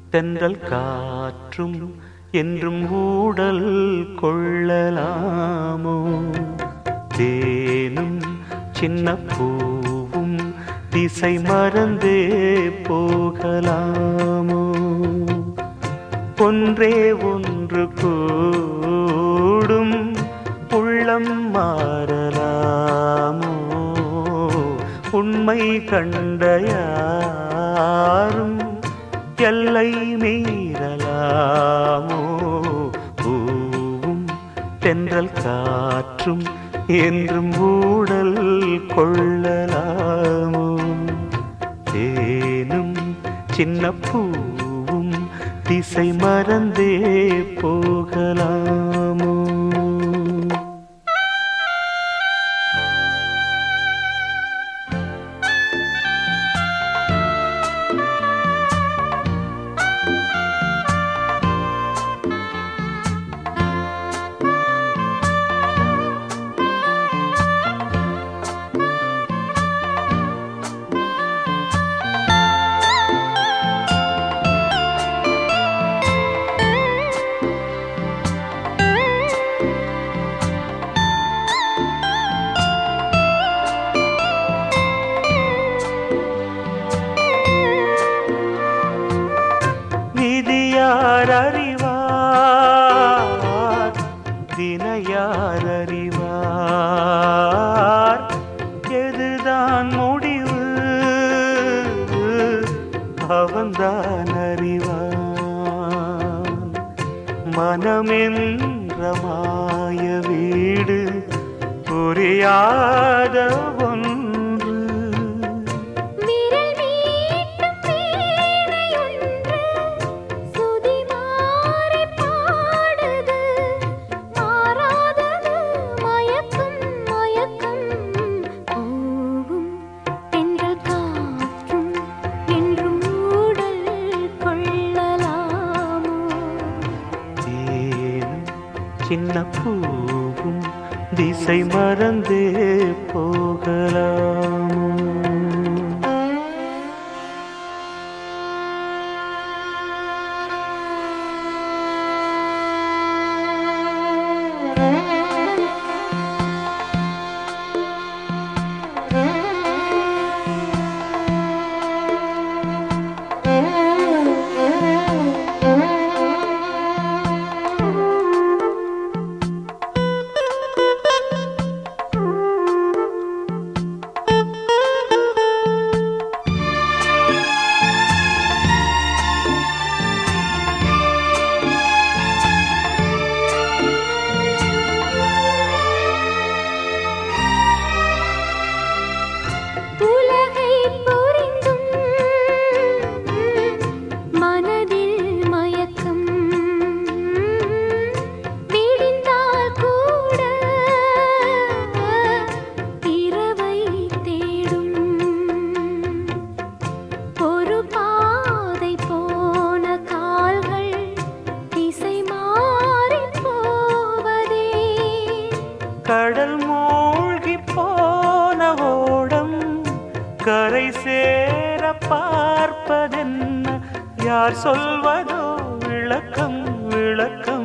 தென்றல் காற்றும் என்றும் ஊடல் கொள்ளலாமோ தேனும் சின்ன பூவும் திசை மறந்தே போகலாமோ ஒன்றே ஒன்று கூடும் உள்ளம் மாறலாமோ உண்மை கண்ட யாரும் எல்லை மீறலாமோ பூவும் தென்றல் காற்றும் என்றும் ஊடல் கொள்ளலாமோ தேனும் சின்ன பூவும் திசை மறந்தே போகலாமோ விதியார் அறிவார் தினையார் அறிவார் எதுதான் முடிவு அவன்தான் அறிவான் மனமென்ற மாய வீடு புரியாத ஒன்று விரல் மீட்டும் வீணையொன்று சுதி மாறிப் பாடுது. மாறாதது மயக்கம், மயக்கம். பூவும் தென்றல் காற்றும் என்றும் ஊடல் கொள்ளலாமோ தேனும் சின்ன பூவும் திசை மறந்தே போகலாமோ உலகை புரிந்தும் மனதில் மயக்கம் விடிந்தால் கூட இரவை தேடும் ஒரு பாதை போன கால்கள் திசை மாறிப் போவதே கடல் மூழ்கி போன ஓடம் கரை சேர பார்ப்பதென்ன யார் சொல்வதோ விளக்கம் விளக்கம்